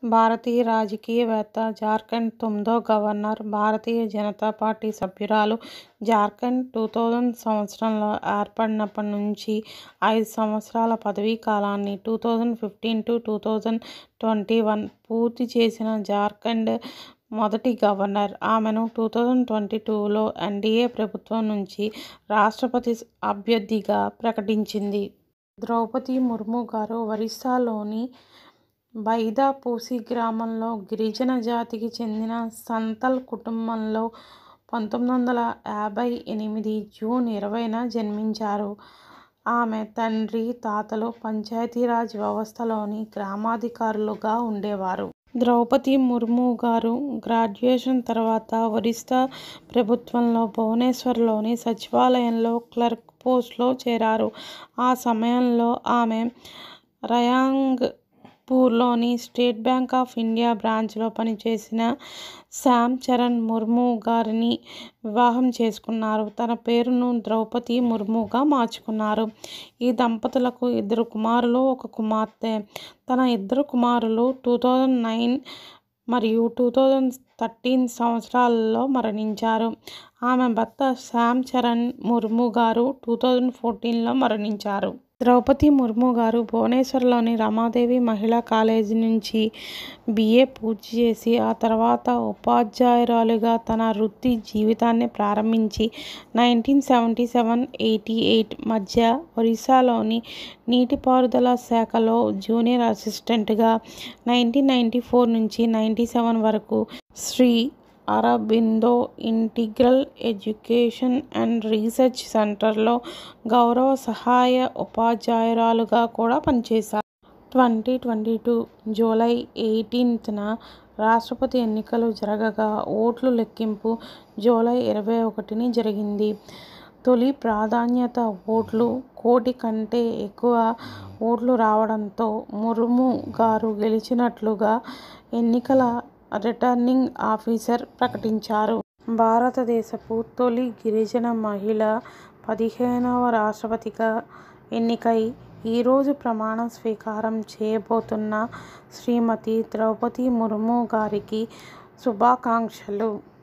భారతీయ రాజకీయవేత్త, జార్ఖండ్ తొమ్మిదో గవర్నర్, భారతీయ జనతా పార్టీ సభ్యురాలు. Jharkhand two thousand సంవత్సరంలో ఏర్పడినప్పటి నుంచి ఐదు సంవత్సరాల పదవీకాలాన్ని two thousand fifteen to two thousand twenty one పూర్తి చేసిన జార్ఖండ్ మొదటి గవర్నర్. ఆమెను టూ థౌసండ్ ట్వంటీ టూలో ఎన్డీఏ ప్రభుత్వం నుంచి రాష్ట్రపతి అభ్యర్థిగా ప్రకటించింది. ద్రౌపది ముర్ము గారు ఒరిస్సాలోని బైదా పూసి గ్రామంలో గిరిజన జాతికి చెందిన సంతల్ కుటుంబంలో పంతొమ్మిది వందల యాభై ఎనిమిది జూన్ ఇరవైన జన్మించారు. ఆమె తండ్రి, తాతలు పంచాయతీరాజ్ వ్యవస్థలోని గ్రామాధికారులుగా ఉండేవారు. ద్రౌపది ముర్ము గారు గ్రాడ్యుయేషన్ తర్వాత ఒరిస్సా ప్రభుత్వంలో భువనేశ్వర్లోని సచివాలయంలో క్లర్క్ పోస్టులో చేరారు. ఆ సమయంలో ఆమె రాయంపూర్లోని స్టేట్ బ్యాంక్ ఆఫ్ ఇండియా బ్రాంచ్లో పనిచేసిన శ్యామ్ చరణ్ ముర్ము గారిని వివాహం చేసుకున్నారు. తన పేరును ద్రౌపది ముర్ముగా మార్చుకున్నారు. ఈ దంపతులకు ఇద్దరు కుమారులు, ఒక కుమార్తె. తన ఇద్దరు కుమారులు టూ థౌసండ్ నైన్ మరియు టూ థౌసండ్ థర్టీన్ సంవత్సరాలలో మరణించారు. ఆమె భర్త శ్యామ్ చరణ్ ముర్ము గారు టూ థౌసండ్ ఫోర్టీన్లో మరణించారు. ద్రౌపది ముర్ము గారు భువనేశ్వర్లోని రమాదేవి మహిళా కాలేజీ నుంచి బీఏ పూర్తి చేసి ఆ తర్వాత ఉపాధ్యాయురాలిగా తన వృత్తి జీవితాన్ని ప్రారంభించి nineteen seventy seven eighty eight మధ్య ఒరిస్సాలోని నీటిపారుదల శాఖలో జూనియర్ అసిస్టెంట్గా, నైన్టీన్ నైన్టీ ఫోర్ నుంచి నైన్టీ సెవెన్ వరకు Shri Aurobindo integral education and research సెంటర్లో గౌరవ సహాయ ఉపాధ్యాయురాలుగా కూడా పనిచేశారు. ట్వంటీ ట్వంటీ టూ జూలై ఎయిటీన్త్న రాష్ట్రపతి ఎన్నికలు జరగగా ఓట్ల లెక్కింపు జూలై ఇరవై ఒకటిన జరిగింది. తొలి ప్రాధాన్యత ఓట్లు కోటి కంటే ఎక్కువ ఓట్లు రావడంతో ముర్ము గారు గెలిచినట్లుగా ఎన్నికల రిటర్నింగ్ ఆఫీసర్ ప్రకటించారు. భారతదేశపు తొలి గిరిజన మహిళ పదిహేనవ రాష్ట్రపతిగా ఎన్నికై ఈరోజు ప్రమాణ స్వీకారం చేయబోతున్న శ్రీమతి ద్రౌపది ముర్ము గారికి శుభాకాంక్షలు.